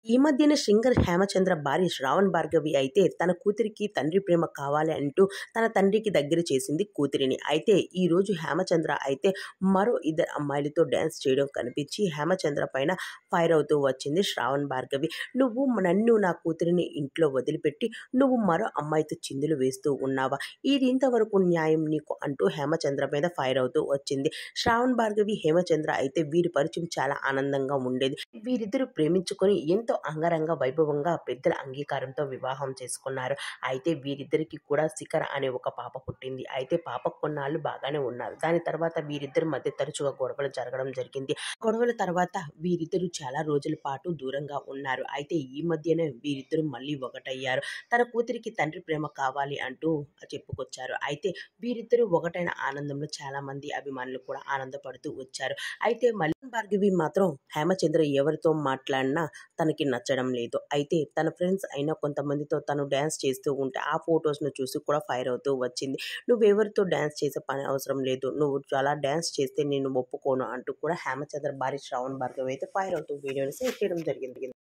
ఈ మధ్యన సింగర్ హేమచంద్ర భార్య శ్రావణ్ భార్గవి అయితే తన కూతురికి తండ్రి ప్రేమ కావాలి అంటూ తన తండ్రికి దగ్గర చేసింది కూతురిని అయితే ఈ రోజు హేమచంద్ర అయితే మరో ఇద్దరు అమ్మాయిలతో డ్యాన్స్ చేయడం కనిపించి హేమచంద్ర పైన ఫైర్ అవుతూ వచ్చింది శ్రావణ్ భార్గవి నువ్వు నన్ను నా కూతురిని ఇంట్లో వదిలిపెట్టి నువ్వు మరో అమ్మాయితో చిందులు వేస్తూ ఉన్నావా ఇది ఇంతవరకు న్యాయం నీకు అంటూ హేమచంద్ర మీద ఫైర్ అవుతూ వచ్చింది శ్రావణ్ భార్గవి హేమచంద్ర అయితే వీరి పరిచయం చాలా ఆనందంగా ఉండేది వీరిద్దరూ ప్రేమించుకొని ఎంతో అంగరంగ వైభవంగా పెద్దల అంగీకారంతో వివాహం చేసుకున్నారు అయితే వీరిద్దరికి కూడా శిఖర్ అనే ఒక పాప పుట్టింది అయితే పాప కొన్నాళ్ళు బాగానే ఉన్నారు దాని తర్వాత వీరిద్దరి మధ్య తరచుగా గొడవలు జరగడం జరిగింది గొడవల తర్వాత వీరిద్దరు చాలా రోజుల పాటు దూరంగా ఉన్నారు అయితే ఈ మధ్యనే వీరిద్దరు మళ్ళీ ఒకటయ్యారు తన కూతురికి తండ్రి ప్రేమ కావాలి అంటూ చెప్పుకొచ్చారు అయితే వీరిద్దరూ ఒకటైన ఆనందంలో చాలా మంది అభిమానులు కూడా ఆనందపడుతూ వచ్చారు అయితే మళ్ళీ భార్గవి మాత్రం హేమచంద్ర ఎవరితో మాట్లాడినా తనకి నచ్చడం లేదు అయితే తన ఫ్రెండ్స్ అయిన కొంతమందితో తను డ్యాన్స్ చేస్తూ ఉంటే ఆ ఫొటోస్ను చూసి కూడా ఫైర్ అవుతూ వచ్చింది నువ్వెవరితో డ్యాన్స్ చేసే పని అవసరం లేదు నువ్వు చాలా డ్యాన్స్ చేస్తే నేను ఒప్పుకోను అంటూ కూడా హేమచంద్ర భార్య శ్రావణ్ భార్గవి అయితే ఫైర్ అవుతూ వీడియోని షేర్ చేయడం జరిగింది